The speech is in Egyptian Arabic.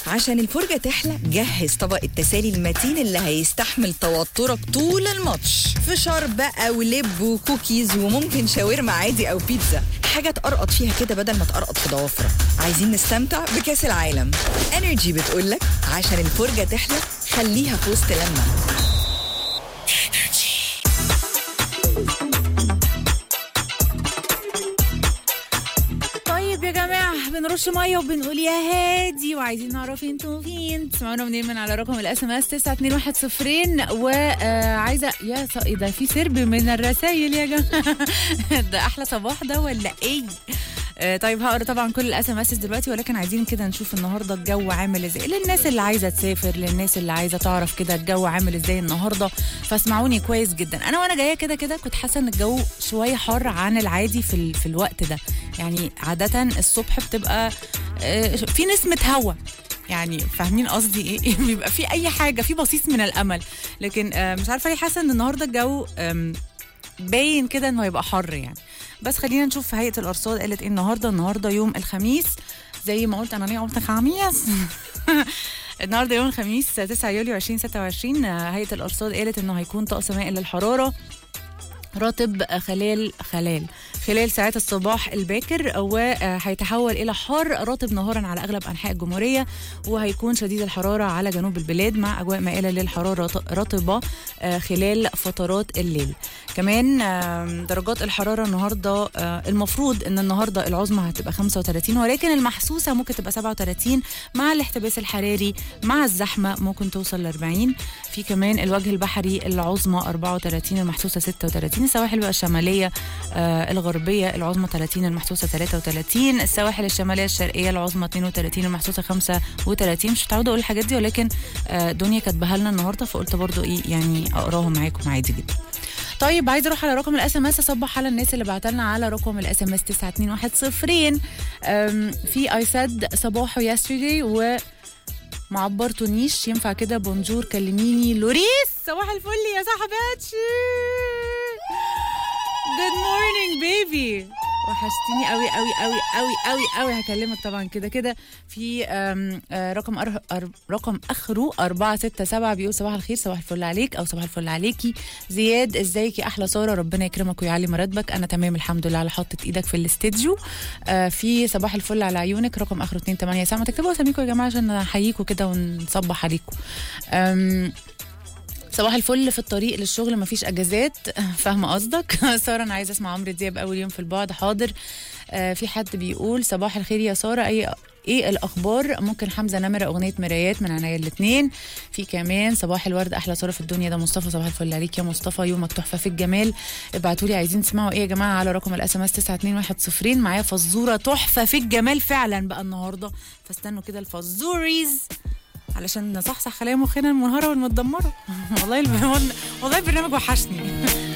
عشان الفرجة تحلى جهز طبق التسالي المتين اللي هيستحمل توترك طول الماتش فشار بقى ولب وكوكيز وممكن شاورما عادي أو بيتزا حاجة تقرقط فيها كده بدل ما تقرقط في ضوافرك عايزين نستمتع بكأس العالم انرجي بتقولك عشان الفرجة تحلى خليها في وسط لما طيب يا جماعة بنرش مية وبنقول يا هادي وعايزين نعرف انتوا فين تسمعونا منين من على رقم الاس ام اس 921 وعايزة يا ص... إيه ده في سرب من الرسايل يا جماعة ده أحلى صباح ده ولا إيه؟ آه، طيب هقرا طبعا كل الاس ام اس دلوقتي ولكن عايزين كده نشوف النهارده الجو عامل ازاي للناس اللي عايزه تسافر للناس اللي عايزه تعرف كده الجو عامل ازاي النهارده فاسمعوني كويس جدا انا وانا جايه كده كده كنت حاسه ان الجو شويه حر عن العادي في ال... في الوقت ده يعني عاده الصبح بتبقى آه، في نسمه هوا يعني فاهمين قصدي ايه بيبقى في اي حاجه في بصيص من الامل لكن آه، مش عارفه ليه حاسه ان النهارده الجو آم، باين كده انه هيبقى حر يعني بس خلينا نشوف هيئه الارصاد قالت ايه النهارده النهارده يوم الخميس زي ما قلت انا ليه قلت خميس النهارده يوم الخميس 9 يوليو 2026 آه، هيئه الارصاد قالت انه هيكون طقس مائل للحراره رطب خلال خلال خلال ساعات الصباح الباكر وهيتحول الى حار رطب نهارا على اغلب انحاء الجمهوريه وهيكون شديد الحراره على جنوب البلاد مع اجواء مائله للحراره رط- رطبه آه، خلال فترات الليل كمان آم، درجات الحراره النهارده آه، المفروض ان النهارده العظمى هتبقى 35 ولكن المحسوسه ممكن تبقى 37 مع الاحتباس الحراري مع الزحمه ممكن توصل ل 40 في كمان الوجه البحري العظمى 34 المحسوسه 36 السواحل بقى الشماليه آه الغربيه العظمى 30 المحسوسه 33 السواحل الشماليه الشرقيه العظمى 32 المحسوسه 35 مش متعوده اقول الحاجات دي ولكن آه دنيا كاتباها لنا النهارده فقلت برضو ايه يعني اقراهم معاكم عادي جدا طيب عايزه اروح على رقم الاس ام اس اصبح على الناس اللي بعتلنا على رقم الاس ام اس 921 أم، في اي سد صباحو يسترداي و ما عبرتونيش ينفع كده بونجور كلميني لوريس صباح الفل يا صاحباتي جود مورنينج بيبي وحشتيني قوي قوي قوي قوي قوي قوي هكلمك طبعا كده كده في أم، آه، رقم أر... أر... رقم اخره 467 بيقول صباح الخير صباح الفل عليك او صباح الفل عليكي زياد ازيك يا احلى ساره ربنا يكرمك ويعلي مراتبك انا تمام الحمد لله على حطة ايدك في الاستديو آه، في صباح الفل على عيونك رقم اخره 287 ما تكتبوا اساميكم يا جماعه عشان احييكم كده ونصبح عليكم أم، صباح الفل في الطريق للشغل مفيش اجازات فاهمه قصدك ساره انا عايزه اسمع عمرو دياب اول يوم في البعد حاضر آه في حد بيقول صباح الخير يا ساره اي ايه الاخبار ممكن حمزه نمره اغنيه مرايات من عناية الاثنين في كمان صباح الورد احلى ساره في الدنيا ده مصطفى صباح الفل عليك يا مصطفى يومك تحفه في الجمال ابعتوا لي عايزين تسمعوا ايه يا جماعه على رقم الاس ام اس 921 معايا فزوره تحفه في الجمال فعلا بقى النهارده فاستنوا كده الفزوريز علشان نصحصح خلايا مخنا المنهاره والمتدمره والله الب... والله البرنامج وحشني